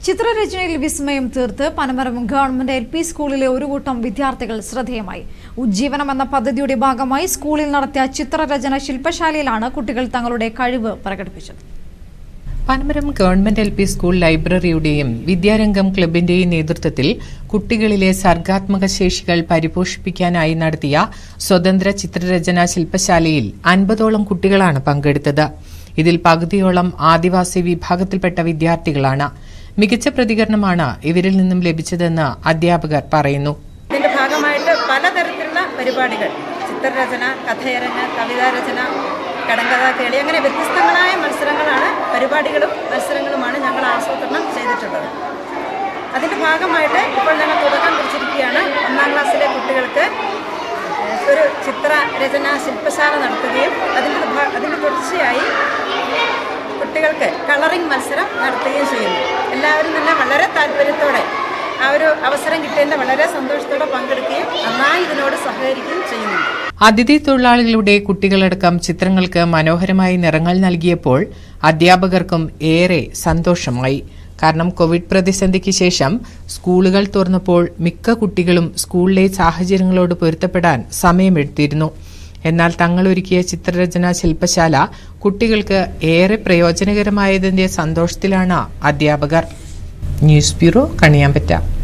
ചിത്രരചനയിൽ വിസ്മയം തീർത്ത് പനമരം ഗവൺമെന്റ് എൽ പി സ്കൂളിലെ ഒരു കൂട്ടം വിദ്യാർത്ഥികൾ ശ്രദ്ധേയമായി ഉജ്ജീവനം എന്ന പദ്ധതിയുടെ ഭാഗമായി സ്കൂളിൽ നടത്തിയ ചിത്രരചന ശില്പശാലയിലാണ് കുട്ടികൾ തങ്ങളുടെ കഴിവ് പ്രകടിപ്പിച്ചത് Panamaram government L P school ലൈബ്രറിയുടെയും വിദ്യാരംഗം ക്ലബിന്റെയും നേതൃത്വത്തിൽ കുട്ടികളിലെ സർഗാത്മക ശേഷികൾ പരിപോഷിപ്പിക്കാനായി നടത്തിയ സ്വതന്ത്ര ചിത്രരചനാ ശില്പശാലയിൽ അൻപതോളം കുട്ടികളാണ് പങ്കെടുത്തത് ഇതിൽ പകുതിയോളം ആദിവാസി വിഭാഗത്തിൽപ്പെട്ട വിദ്യാർത്ഥികളാണ് മികച്ച പ്രതികരണമാണ് ഇവരിൽ നിന്നും ലഭിച്ചതെന്ന് അധ്യാപകർ പറയുന്നു ഇതിന്റെ ഭാഗമായിട്ട് പലതരത്തിലുള്ള പരിപാടികൾ ചിത്രരചന കഥയരങ്ങ് കവിതാരചന കടങ്കഥ കേളി അങ്ങനെ വ്യത്യസ്തങ്ങളായ മത്സരങ്ങളാണ് പരിപാടികളും മത്സരങ്ങളുമാണ് ഞങ്ങൾ ആസൂത്രണം ചെയ്തിട്ടുള്ളത് അതിന്റെ ഭാഗമായിട്ട് ഇപ്പോൾ ഞങ്ങൾ തുടക്കം കുറിച്ചിരിക്കുകയാണ് ഒന്നാം ക്ലാസ്സിലെ കുട്ടികൾക്ക് ഒരു ചിത്രരചന ശില്പശാല നടത്തുകയും അതിൻ്റെ ഭാ- അതിൻ്റെ തുടർച്ചയായി കുട്ടികൾക്ക് കളറിംഗ് മത്സരം നടത്തുകയും ചെയ്യുന്നു എല്ലാവരും തന്നെ വളരെ താല്പര്യത്തോടെ ആ ഒരു അവസരം കിട്ടിയതിൻ്റെ വളരെ സന്തോഷത്തോടെ പങ്കെടുക്കുകയും നന്നായി ഇതിനോട് സഹകരിക്കുകയും ചെയ്യുന്നുണ്ട് അതിഥി തൊഴിലാളികളുടെ കുട്ടികളടക്കം ചിത്രങ്ങൾക്ക് മനോഹരമായി നിറങ്ങൾ നൽകിയപ്പോൾ അധ്യാപകർക്കും ഏറെ സന്തോഷമായി കാരണം കോവിഡ് പ്രതിസന്ധിക്ക് ശേഷം സ്കൂളുകൾ തുറന്നപ്പോൾ മിക്ക കുട്ടികളും സ്കൂളിലെ സാഹചര്യങ്ങളോട് പൊരുത്തപ്പെടാൻ സമയമെടുത്തിരുന്നു എന്നാൽ തങ്ങളൊരുക്കിയ ചിത്രരചനാ ശില്പശാല കുട്ടികൾക്ക് ഏറെ പ്രയോജനകരമായതിന്റെ സന്തോഷത്തിലാണ് അധ്യാപകർ ന്യൂസ് ബ്യൂറോ കണിയാമ്പറ്റ